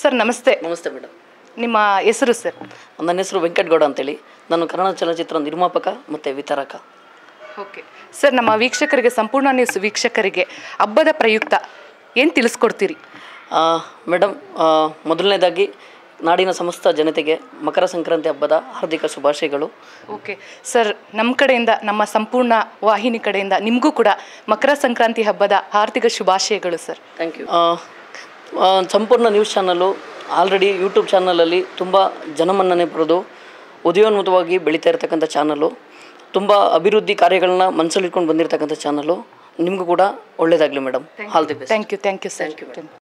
sir ನಮಸ್ತೆ ನಮಸ್ತೆ madam ನಿಮ್ಮ ಹೆಸರು ಸರ್ ನನ್ನ ಹೆಸರು ವೆಂಕಟಗೌಡ ಅಂತೇಳಿ ನಾನು ಕನ್ನಡ ಚಲನಚಿತ್ರ ನಿರ್ಮಾಪಕ ಮತ್ತು ವಿತರಕ ಓಕೆ ಸರ್ ನಮ್ಮ ವೀಕ್ಷಕರಿಗೆ ಸಂಪೂರ್ಣ ನ್ಯೂಸ್ ವೀಕ್ಷಕರಿಗೆ ಹಬ್ಬದ ಪ್ರಯುಕ್ತ ಏನು ತಿಳಿಸ್ಕೊಡ್ತೀರಿ ಆ, ಮೇಡಮ್ ಆ, ಮೊದಲನೇದಾಗಿ ನಾಡಿನ ಸಮಸ್ತ ಜನತೆಗೆ ಮಕರ ಸಂಕ್ರಾಂತಿ ಹಬ್ಬದ ಹಾರ್ದಿಕ ಶುಭಾಶಯಗಳು ಓಕೆ ಸರ್ ನಮ್ಮ ಕಡೆಯಿಂದ ನಮ್ಮ ಸಂಪೂರ್ಣ ವಾಹಿನಿ ಕಡೆಯಿಂದ ನಿಮಗೂ ಕೂಡ ಮಕರ ಸಂಕ್ರಾಂತಿ ಹಬ್ಬದ ಆರ್ಥಿಕ ಶುಭಾಶಯಗಳು ಸರ್ ಥ್ಯಾಂಕ್ ಯು ಸಂಪೂರ್ಣ ನ್ಯೂಸ್ ಚಾನಲ್ಲು ಆಲ್ರೆಡಿ ಯೂಟ್ಯೂಬ್ ಚಾನಲಲ್ಲಿ ತುಂಬ ಜನಮನ್ನಣೆ ಪಡೆದು ಉದಯೋನ್ಮುಖವಾಗಿ ಬೆಳೀತಾ ಇರ್ತಕ್ಕಂಥ ಚಾನಲ್ಲು ತುಂಬ ಅಭಿವೃದ್ಧಿ ಕಾರ್ಯಗಳನ್ನ ಮನಸ್ಸಲ್ಲಿಟ್ಕೊಂಡು ಬಂದಿರತಕ್ಕಂಥ ಚಾನಲ್ಲು ನಿಮಗೂ ಕೂಡ ಒಳ್ಳೆಯದಾಗಲಿ madam all the best thank you thank you sir